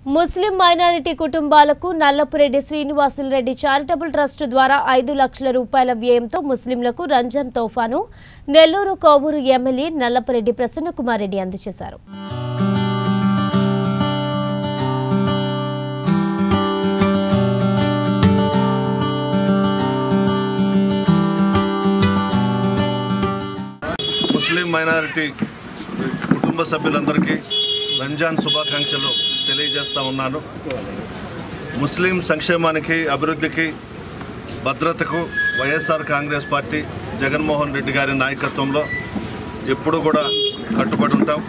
ముస్లిం minority కుటుంబాలకు Nallapureddy Srinivasulu Reddy charitable trust ద్వారా ఐదు లక్షల రూపాయల వ్యయంతో ముస్లింలకు రంజాన్ తోఫాను నెల్లూరు కోవూరు ఎమ్మెల్యే నల్లపురెడ్డి ప్రసన్నకుమార్ రెడ్డి అందజేశారు ముస్లిం మైనారిటీ కుటుంబ సభ్యులందరికీ రంజాన్ శుభాకాంక్షలు తెలియజేస్తా ఉన్నాను ముస్లిం సంక్షేమానికి అభివృద్ధికి భద్రతకు YSR Congress party Jaganmohan Reddy గారి నాయకత్వంలో ఎప్పుడూ కూడా కట్టుబడి ఉంటాం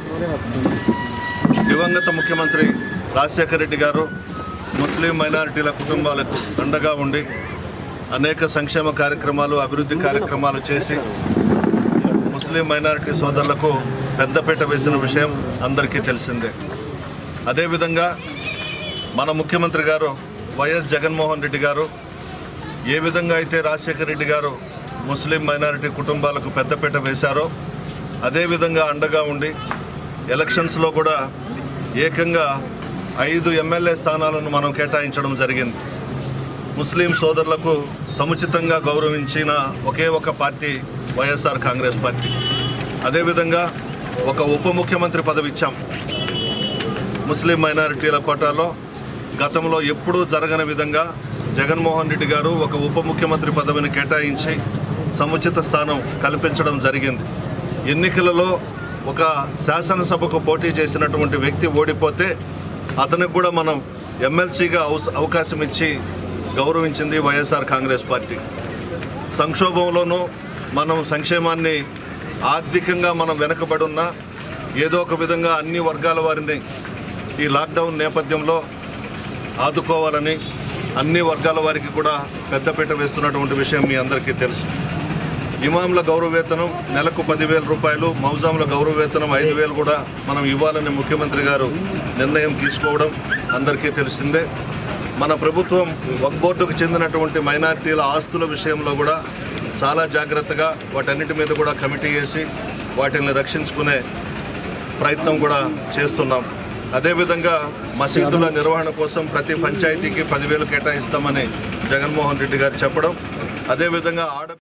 దివంగత ముఖ్యమంత్రి రాజశేఖర రెడ్డి గారు ముస్లిం మైనారిటీల కుటుంబాలకు అండగా ఉండి అనేక సంక్షేమ కార్యక్రమాలు అభివృద్ధి కార్యక్రమాలు చేసి ముస్లిం మైనారిటీ సోదరులకు పెద్దపీట వేసిన విషయం అందరికీ తెలిసిందే అదేవిధంగా మన ముఖ్యమంత్రి గారు వైఎస్ జగన్మోహన్ రెడ్డి గారు ఏ విధంగా అయితే రాజశేఖర రెడ్డి గారు ముస్లిం మైనారిటీ కుటుంబాలకు పెద్దపీట వేశారో అదేవిధంగా అండగా ఉండి ఎలక్షన్స్లో కూడా ఏకంగా ఐదు ఎమ్మెల్యే స్థానాలను మనం కేటాయించడం జరిగింది ముస్లిం సోదరులకు సముచితంగా గౌరవించిన ఒకే ఒక పార్టీ వైఎస్ఆర్ కాంగ్రెస్ పార్టీ అదేవిధంగా ఒక ఉప ముఖ్యమంత్రి పదవి ఇచ్చాం ముస్లిం మైనారిటీల కోటాలో గతంలో ఎప్పుడూ జరగని విధంగా జగన్మోహన్ రెడ్డి గారు ఒక ఉప ముఖ్యమంత్రి పదవిని కేటాయించి సముచిత స్థానం కల్పించడం జరిగింది ఎన్నికలలో ఒక శాసనసభకు పోటీ చేసినటువంటి వ్యక్తి ఓడిపోతే అతనికి కూడా మనం ఎమ్మెల్సీగా అవస- అవకాశం ఇచ్చి గౌరవించింది వైఎస్ఆర్ కాంగ్రెస్ పార్టీ సంక్షోభంలోనూ మనం సంక్షేమాన్ని ఆర్థికంగా మనం వెనకబడి ఉన్నా ఏదో ఒక విధంగా అన్ని వర్గాల వారిని ఈ లాక్డౌన్ నేపథ్యంలో ఆదుకోవాలని అన్ని వర్గాల వారికి కూడా పెద్దపీట వేస్తున్నటువంటి విషయం మీ అందరికీ తెలుసు ఇమాంల గౌరవ వేతనం నెలకు పదివేల రూపాయలు మౌజాంల గౌరవ వేతనం ఐదు వేలు కూడా మనం ఇవ్వాలని ముఖ్యమంత్రి గారు నిర్ణయం తీసుకోవడం అందరికీ తెలిసిందే మన ప్రభుత్వం వక్ బోర్డుకు చెందినటువంటి మైనారిటీల ఆస్తుల విషయంలో కూడా చాలా జాగ్రత్తగా వాటన్నిటి మీద కూడా కమిటీ వేసి వాటిని రక్షించుకునే ప్రయత్నం కూడా చేస్తున్నాం అదేవిధంగా మసీదుల నిర్వహణ కోసం ప్రతి పంచాయతీకి పదివేలు కేటాయిస్తామని జగన్మోహన్ రెడ్డి గారు చెప్పడం అదేవిధంగా ఆడ